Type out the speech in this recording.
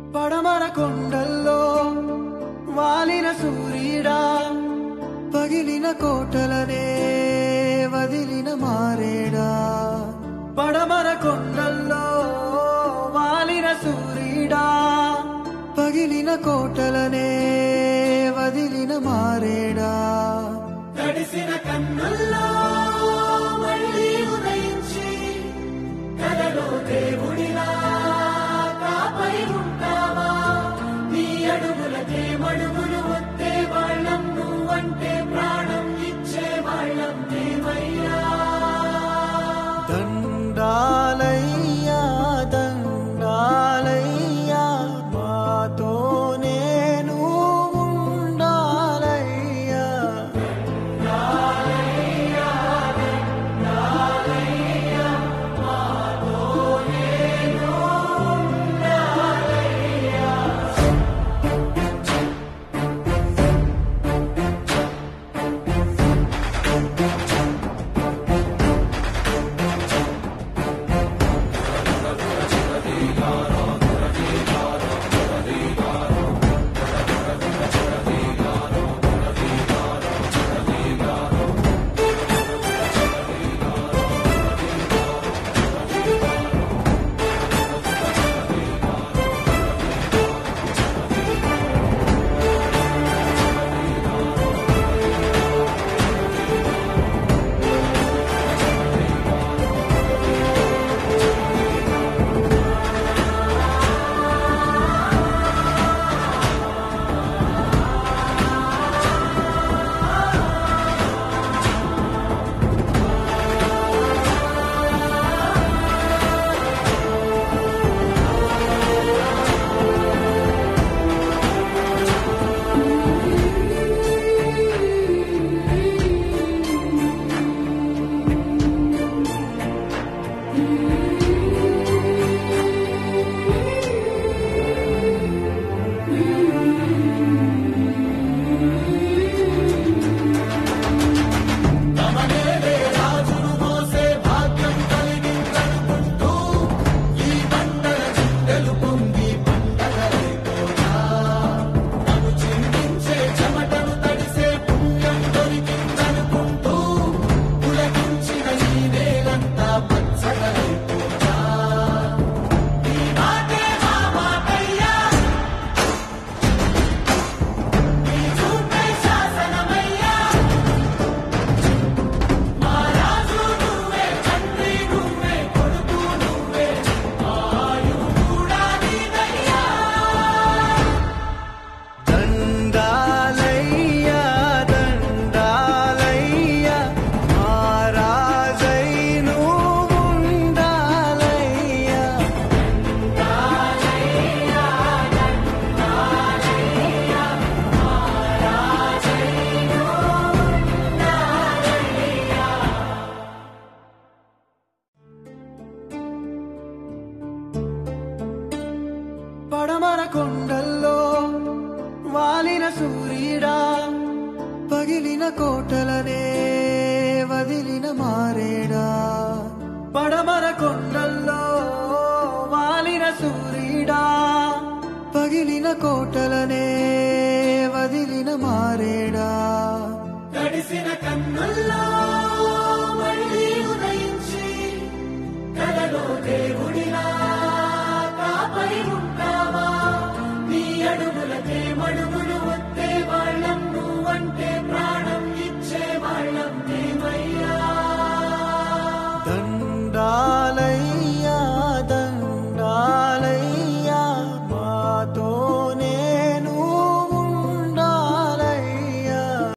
పడమర కొండల్లో వాలిన సూర్యుడా పగిలిన కోటలనే వదిలిన మారేడా పడమర కొండల్లో వాలిన సూర్యుడా పగిలిన కోటలనే వదిలిన మారేడా తడిసిన కన్నుల్లో మళ్ళీ ఉదయించి కలలో దేవుడిలా కాపరి ఉంటావా నీ అడుగులకే మడుగులు వస్తే వాళ్ళం నువ్వంటే ప్రాణం ఇచ్చే వాళ్ళం దేవయ్యా దండాలయ్యా దండాలయ్యా మాతో నేను ఉండాలయ్యా రాజును మోసే భాగ్యం కలిగిందనుకుంటూ ఈ బండల గుండెలు పొంగి పండగలైపోతా నన్ను చిందించే చెమటను తడిసే పుణ్యం దొరికిందనుకుంటూ పులకించిన ఈ నేలంతా పచ్చగలైపోతా ఈ మాటే మా మాటయ్యా ఈ చూపే శాసనమయ్యా మా రాజు నువ్వే తండ్రి నువ్వే కొడుకు నువ్వే ఆయు కూడా నీదయ్యా దండాలయ్యా దండాలయ్యా మారాజై నువ్వు ఉండాలయ్యా పడమర కొండల్లో వాలిన సూర్యుడా పగిలిన కోటలనే వదిలిన మారేడా పడమర కొండల్లో వాలిన సూర్యుడా పగిలిన కోటలనే వదిలిన మారేడా తడిసిన కన్నుల్లో మళ్ళీ ఉదయించి కలలో దేవుడిలా కాపరి ఉంటావా నీ అడుగులకే మడుగులు